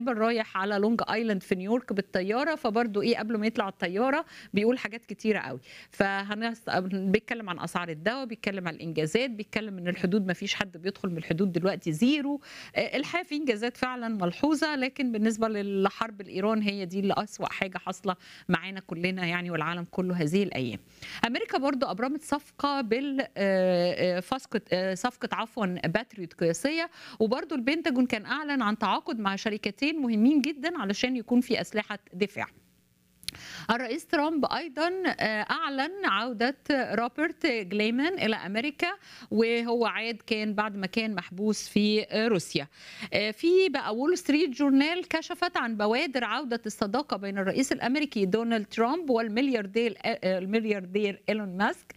رايح على لونج ايلاند في نيويورك بالطياره فبرضه ايه قبل ما يطلع الطياره بيقول حاجات كتيره قوي فهنس بيتكلم عن اسعار الدواء بيتكلم عن الانجازات بيتكلم ان الحدود ما فيش حد بيدخل من الحدود دلوقتي زيرو آه، الحقيقه في انجازات فعلا ملحوظه لكن بالنسبه للحرب الايران هي دي اللي اسوا حاجه حاصله معانا كلنا يعني والعالم كله هذه الايام امريكا برضو ابرمت صفقه بال آه، آه، فسقة آه، صفقه عفوا باتريوت قياسيه وبرضو البنتاجون كان اعلن عن تعاقد مع شركتين مهمين جدا علشان يكون في اسلحه دفاع الرئيس ترامب ايضا آه، اعلن عوده روبرت جليمان الى امريكا وهو عاد كان بعد ما كان محبوس في آه، روسيا آه، في بقى وول ستريت جورنال كشفت عن بوادر عوده الصداقه بين الرئيس الامريكي دونالد ترامب والملياردير آه، الملياردير ايلون ماسك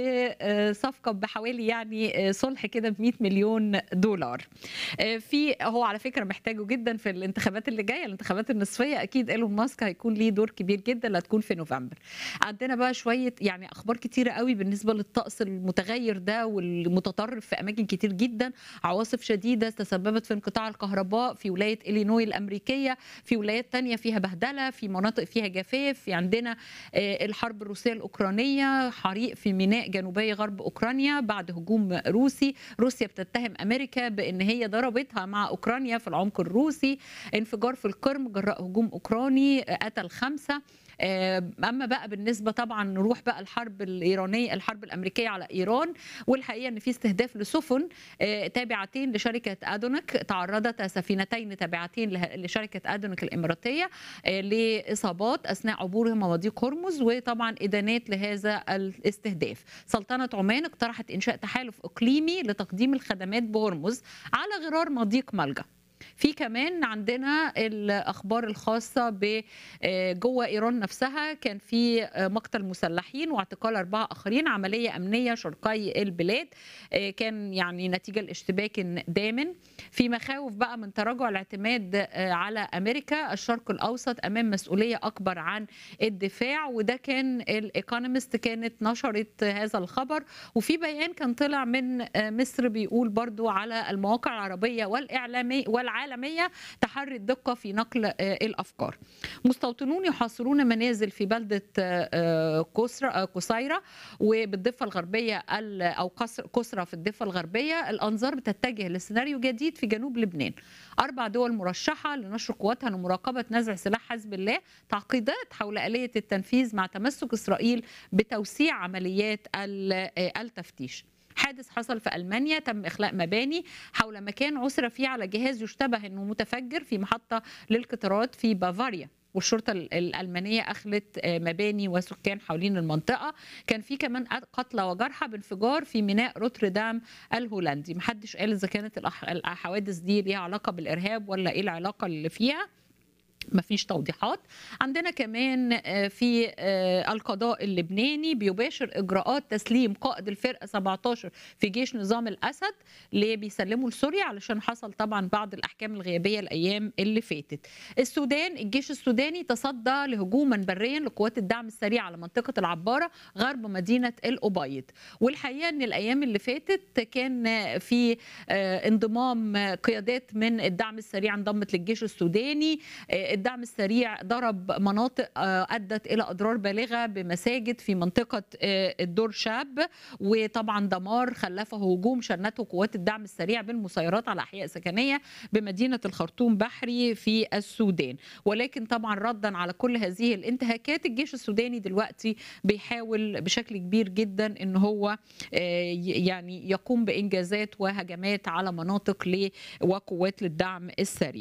بصفقه بحوالي يعني آه، صلح كده ب 100 مليون دولار آه، في هو على فكره محتاجه جدا في الانتخابات اللي جايه الانتخابات النصفيه اكيد ايلون ماسك هيكون ليه دور كبير جدا اللي هتكون في نوفمبر عندنا بقى شويه يعني اخبار كتيره قوي بالنسبه للطقس المتغير ده والمتطرف في اماكن كتير جدا عواصف شديده تسببت في انقطاع الكهرباء في ولايه الينوي الامريكيه في ولايات تانية فيها بهدله في مناطق فيها جفاف في عندنا آه، الحرب الروسيه الاوكرانيه حريق في ميناء جنوبي غرب اوكرانيا بعد هجوم روسي روسيا بتتهم امريكا بان هي ضربتها مع اوكرانيا في العمق الروسي انفجار في القرم جراء هجوم اوكراني آه، قتل خمسه آه، اما بقى بالنسبه طبعا نروح بقى الحرب الايرانيه الحرب الامريكيه على ايران والحقيقه ان في استهداف لسفن آه، تابعتين لشركه ادونك تعرضت سفينتين تابعتين له- لشركه ادونك الاماراتيه آه، لاصابات اثناء عبورهم مضيق هرمز وطبعا ادانات لهذا الاستهداف سلطنه عمان اقترحت انشاء تحالف اقليمي لتقديم الخدمات بهرمز على غرار مضيق ملجأ في كمان عندنا الاخبار الخاصه ب آه، جوه ايران نفسها كان في آه، مقتل مسلحين واعتقال اربعه اخرين عمليه امنيه شرقي البلاد آه، كان يعني نتيجه لاشتباك دامن في مخاوف بقى من تراجع الاعتماد آه، على امريكا الشرق الاوسط امام مسؤوليه اكبر عن الدفاع وده كان الايكونومست كانت نشرت هذا الخبر وفي بيان كان طلع من آه، مصر بيقول برضو على المواقع العربيه والاعلاميه والعالميه تحري الدقه في نقل آه، الافكار مستوطنون يحاصرون منازل في بلده آه، آه، كسرى آه، قصيره وبالضفه الغربيه ال- او قصر كسرى في الضفه الغربيه الانظار بتتجه لسيناريو جديد في جنوب لبنان اربع دول مرشحه لنشر قواتها لمراقبه نزع سلاح حزب الله تعقيدات حول اليه التنفيذ مع تمسك اسرائيل بتوسيع عمليات ال- آه، التفتيش حادث حصل في المانيا تم اخلاء مباني حول مكان عثر فيه على جهاز يشتبه انه متفجر في محطه للقطارات في بافاريا والشرطه ال- الالمانيه اخلت آه، مباني وسكان حوالين المنطقه كان في كمان قتلى وجرحى بانفجار في ميناء روتردام الهولندي محدش قال اذا كانت الأح- الحوادث دي ليها علاقه بالارهاب ولا ايه العلاقه اللي فيها مفيش توضيحات عندنا كمان آه، في آه، القضاء اللبناني بيباشر اجراءات تسليم قائد الفرقه 17 في جيش نظام الاسد اللي بيسلموا لسوريا علشان حصل طبعا بعض الاحكام الغيابيه الايام اللي فاتت السودان الجيش السوداني تصدى لهجوما بريا لقوات الدعم السريع على منطقه العباره غرب مدينه الأبيض والحقيقه ان الايام اللي فاتت كان في آه، انضمام قيادات من الدعم السريع انضمت للجيش السوداني آه، الدعم السريع ضرب مناطق آه، ادت الى اضرار بالغه بمساجد في منطقه آه، الدور شاب وطبعا دمار خلفه هجوم شنته قوات الدعم السريع بالمسيرات على احياء سكنيه بمدينه الخرطوم بحري في السودان ولكن طبعا ردا على كل هذه الانتهاكات الجيش السوداني دلوقتي بيحاول بشكل كبير جدا ان هو آه، ي- يعني يقوم بانجازات وهجمات على مناطق ل- وقوات للدعم السريع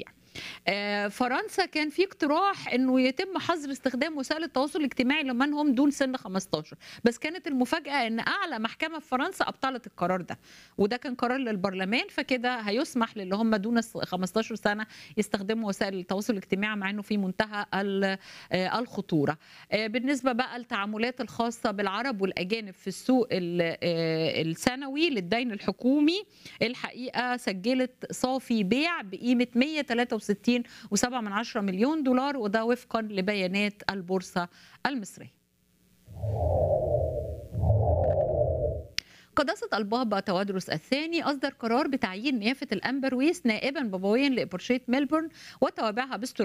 آه، فرنسا كان في اقتراح انه يتم حظر استخدام وسائل التواصل الاجتماعي لمن هم دون سن 15 بس كانت المفاجاه ان اعلى محكمه في فرنسا ابطلت القرار ده وده كان قرار للبرلمان فكده هيسمح للي هم دون الس- 15 سنه يستخدموا وسائل التواصل الاجتماعي مع انه في منتهى ال- آه، الخطوره آه، بالنسبه بقى التعاملات الخاصه بالعرب والاجانب في السوق ال- آه، السنوي للدين الحكومي الحقيقه سجلت صافي بيع بقيمه 163 و7 من عشرة مليون دولار وده وفقا لبيانات البورصه المصريه قداسة البابا توادرس الثاني أصدر قرار بتعيين نيافة الأنبرويس نائبا بابويا لإبرشية ميلبورن وتوابعها